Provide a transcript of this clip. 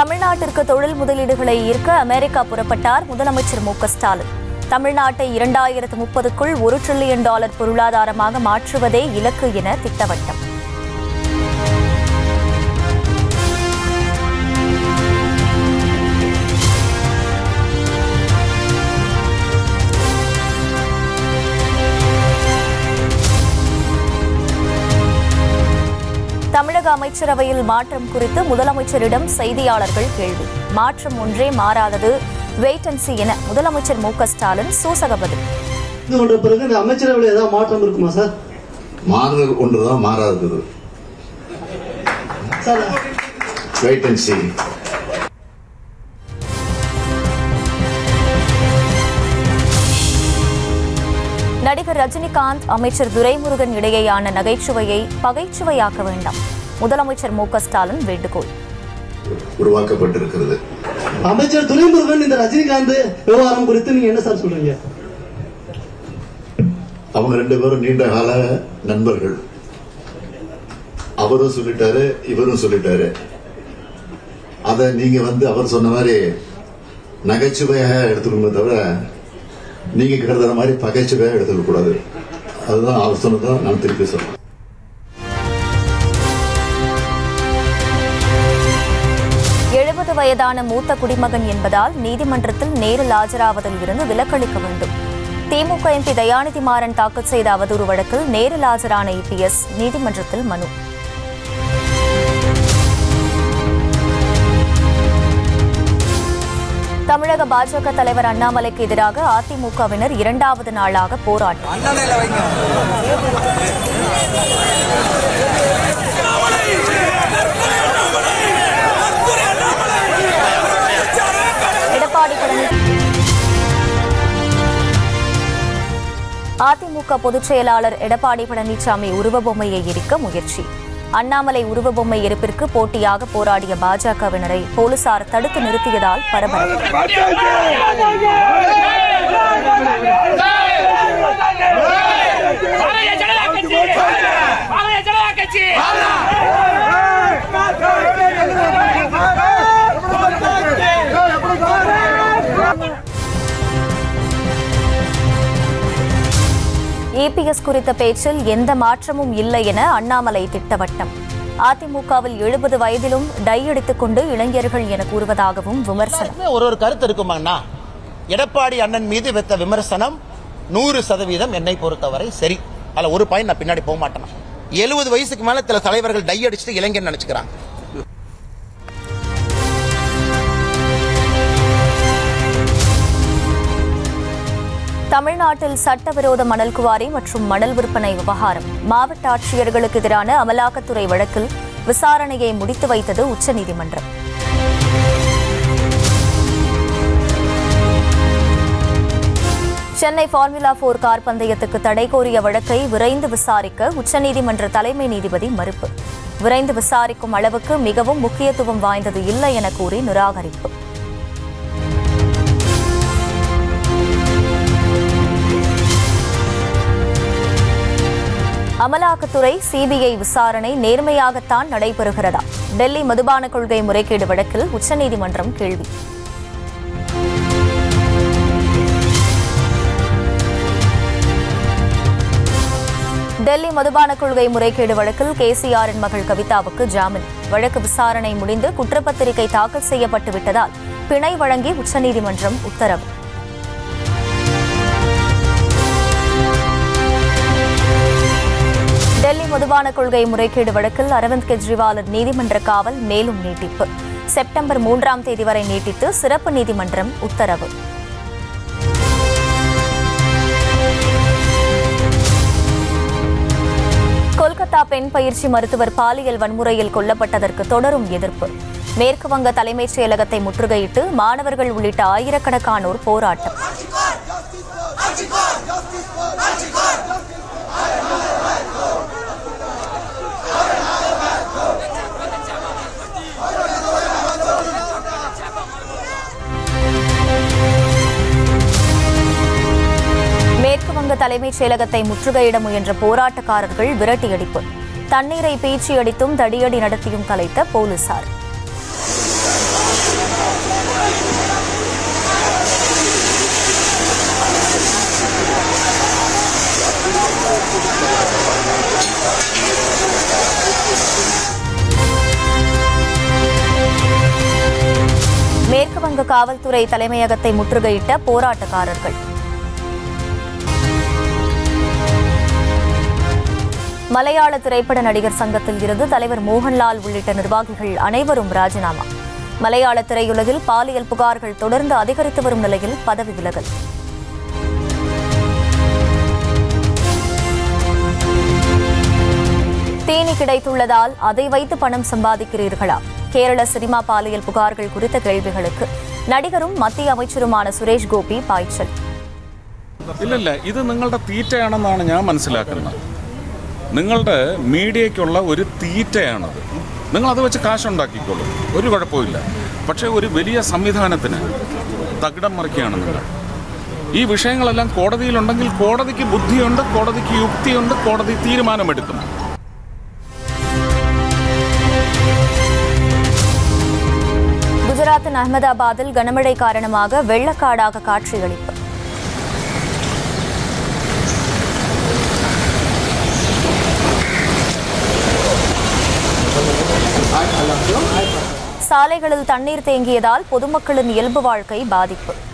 தமிழ்நாட்டிற்கு தொழில் முதலீடுகளை ஈர்க்க அமெரிக்கா புறப்பட்டார் முதலமைச்சர் மு க ஸ்டாலின் தமிழ்நாட்டை இரண்டாயிரத்து முப்பதுக்குள் ஒரு டிரில்லியன் டாலர் பொருளாதாரமாக மாற்றுவதே இலக்கு என திட்டவட்டம் தமிழக அமைச்சரவையில் மாற்றம் குறித்து முதலமைச்சரிடம் செய்தியாளர்கள் கேள்வி மாற்றம் ஒன்றே மாறாதது வெயிட் அண்ட் see என முதலமைச்சர் மு க ஸ்டாலின் சூசக பதில் இது கொண்ட பிறகு இந்த அமைச்சரவையில் ஏதாவது மாற்றம் இருக்குமா சார் மாறுதல் ஒன்றுதான் மாறாதது சார் வெயிட் அண்ட் see நடிகர் ரஜினிகாந்த் அமைச்சர் துரைமுருகன் இடையேயான நகைச்சுவையை பகைச்சுவையாக்க வேண்டாம் முதலமைச்சர் மு க ஸ்டாலின் வேண்டுகோள் உருவாக்கப்பட்டிருக்கிறது அமைச்சர் துரைமுருகன் இந்த ரஜினிகாந்த் விவகாரம் குறித்து நீங்க என்ன சார் சொல்றீங்க அவங்க ரெண்டு பேரும் நீண்ட கால நண்பர்கள் அவரும் சொல்லிட்டாரு இவரும் சொல்லிட்டாரு அத நீங்க வந்து அவர் சொன்ன மாதிரி நகைச்சுவையாக எடுத்துக்கணுமே தவிர நீங்க கருதுற மாதிரி பகைச்சுவையாக எடுத்துக்க கூடாது அதுதான் அவர் சொன்னதான் நான் திருப்பி சொல்றேன் எழுபது வயதான மூத்த குடிமகன் என்பதால் நீதிமன்றத்தில் நேரில் ஆஜராவதில் இருந்து விலக்களிக்க வேண்டும் திமுக எம்பி தயாநிதி மாறன் தாக்கல் செய்த அவதூறு வழக்கில் நேரில் ஆஜரான இபிஎஸ் நீதிமன்றத்தில் மனு தமிழக பாஜக தலைவர் அண்ணாமலைக்கு எதிராக அதிமுகவினர் இரண்டாவது நாளாக போராட்டம் எடப்பாடி பழனிசாமி அதிமுக பொதுச் செயலாளர் எடப்பாடி பழனிசாமி உருவபொம்மையை எரிக்க முயற்சி அண்ணாமலை உருவபொம்மை எரிப்பிற்கு போட்டியாக போராடிய பாஜகவினரை போலீசார் தடுத்து நிறுத்தியதால் பரபரப்பு பாரதிய ஜனதா கட்சி பாரதிய ஜனதா கட்சி இபிஎஸ் குறித்த பேச்சில் எந்த மாற்றமும் இல்லை என அண்ணாமலை திட்டவட்டம் அதிமுகவில் எழுபது வயதிலும் டை அடித்துக் கொண்டு இளைஞர்கள் என கூறுவதாகவும் விமர்சனம் எல்லாருக்குமே ஒரு ஒரு கருத்து இருக்குமாண்ணா எடப்பாடி அண்ணன் மீது வைத்த விமர்சனம் நூறு சதவீதம் என்னை பொறுத்தவரை சரி அதுல ஒரு பாயிண்ட் நான் பின்னாடி போக மாட்டேன் எழுபது வயசுக்கு மேல சில தலைவர்கள் டை அடிச்சுட்டு இளைஞர் நினைச்சுக்கிறாங்க தமிழ்நாட்டில் சட்டவிரோத மணல் குவாரி மற்றும் மணல் விற்பனை விவகாரம் மாவட்ட ஆட்சியர்களுக்கு எதிரான அமலாக்கத்துறை வழக்கில் விசாரணையை முடித்து வைத்தது உச்சநீதிமன்றம் சென்னை ஃபார்முலா போர் கார் பந்தயத்துக்கு தடை கோரிய வழக்கை விரைந்து விசாரிக்க உச்சநீதிமன்ற தலைமை நீதிபதி மறுப்பு விரைந்து விசாரிக்கும் அளவுக்கு மிகவும் முக்கியத்துவம் வாய்ந்தது இல்லை என கூறி நிராகரிப்பு அமலாக்கத்துறை சிபிஐ விசாரணை நேர்மையாகத்தான் நடைபெறுகிறதா டெல்லி மதுபான கொள்கை முறைகேடு வழக்கில் உச்சநீதிமன்றம் கேள்வி டெல்லி மதுபான கொள்கை முறைகேடு வழக்கில் கேசிஆரின் மகள் கவிதாவுக்கு ஜாமீன் வழக்கு விசாரணை முடிந்து குற்றப்பத்திரிகை தாக்கல் செய்யப்பட்டு விட்டதால் பிணை வழங்கி உச்சநீதிமன்றம் உத்தரவு டெல்லி மதுபான கொள்கை முறைகேடு வழக்கில் அரவிந்த் கெஜ்ரிவாலின் நீதிமன்ற காவல் மேலும் நீட்டிப்பு செப்டம்பர் மூன்றாம் தேதி வரை நீட்டித்து சிறப்பு நீதிமன்றம் உத்தரவு கொல்கத்தா பெண் பயிற்சி மருத்துவர் பாலியல் வன்முறையில் கொல்லப்பட்டதற்கு தொடரும் எதிர்ப்பு மேற்கு வங்க தலைமைச் செயலகத்தை முற்றுகையிட்டு மாணவர்கள் உள்ளிட்ட ஆயிரக்கணக்கானோர் போராட்டம் மேற்கு வங்க தலைமைச் செயலகத்தை முற்றுகையிட முயன்ற போராட்டக்காரர்கள் விரட்டியடிப்பு தண்ணீரை பீச்சி அடித்தும் தடியடி நடத்தியும் கலைத்த போலீசார் தொழிற்சங்க காவல்துறை தலைமையகத்தை முற்றுகையிட்ட போராட்டக்காரர்கள் மலையாள திரைப்பட நடிகர் சங்கத்தில் இருந்து தலைவர் மோகன்லால் உள்ளிட்ட நிர்வாகிகள் அனைவரும் ராஜினாமா மலையாள திரையுலகில் பாலியல் புகார்கள் தொடர்ந்து அதிகரித்து வரும் நிலையில் பதவி விலகல் தேனி கிடைத்துள்ளதால் அதை வைத்து பணம் சம்பாதிக்கிறீர்களா கேரள சினிமா பாலியல் புகார்கள் குறித்த கேள்விகளுக்கு நடிகரும் மத்திய அமைச்சருமான സുരേഷ് ഗോപി പായ്ച്ചൽ ഇല്ലില്ല ഇത് നിങ്ങളുടെ തീറ്റയാണെന്നാണ് ഞാൻ മനസ്സിലാക്കുന്നത് നിങ്ങളുടെ മീഡിയയ്ക്കുള്ള ഒരു തീറ്റയാണത് നിങ്ങൾ അത് വെച്ച് കാശുണ്ടാക്കിക്കോളൂ ഒരു കുഴപ്പമില്ല പക്ഷേ ഒരു വലിയ സംവിധാനത്തിന് തകിടം മറിക്കുകയാണ് നിങ്ങൾ ഈ വിഷയങ്ങളെല്ലാം കോടതിയിലുണ്ടെങ്കിൽ കോടതിക്ക് ബുദ്ധിയുണ്ട് കോടതിക്ക് യുക്തിയുണ്ട് കോടതി തീരുമാനമെടുക്കും குஜராத்தின் அகமதாபாத்தில் கனமழை காரணமாக வெள்ளக்காடாக காட்சியளிப்பு சாலைகளில் தண்ணீர் தேங்கியதால் பொதுமக்களின் இயல்பு வாழ்க்கை பாதிப்பு